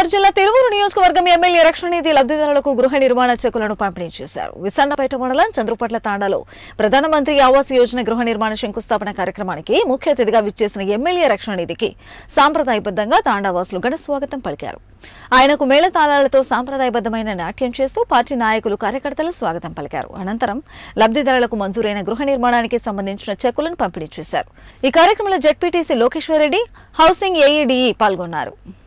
ఎన్టీఆర్ జిల్లా తిరువూరు నియోజకవర్గం ఎమ్మెల్యే రక్షణ నిధి లబ్ధిదారులకు గృహ నిర్మాణ చెక్కులను పంపిణీ చేశారు విసన్నపేట మండలం చంద్రుపట్ల తాండాలో ప్రధానమంత్రి ఆవాస్ యోజన గృహ నిర్మాణ శంకుస్థాపన కార్యక్రమానికి ముఖ్య అతిథిగా విచ్చేసిన ఎమ్మెల్యే రక్షణ నిధికి సాంప్రదాయబద్ధంగా తాండావాసులు ఘన స్వాగతం పలికారు ఆయనకు మేళతాళాలతో సాంప్రదాయబద్ధమైన నాట్యం చేస్తూ పార్టీ నాయకులు కార్యకర్తలు స్వాగతం పలికారు అనంతరం లబ్ధిదారులకు మంజూరైన గృహ నిర్మాణానికి సంబంధించిన చెక్కులను పంపిణీ చేశారు ఈ కార్యక్రమంలో జడ్పీటీసీ లోకేశ్వరరెడ్డి హౌసింగ్ ఏఈడీఈ పాల్గొన్నారు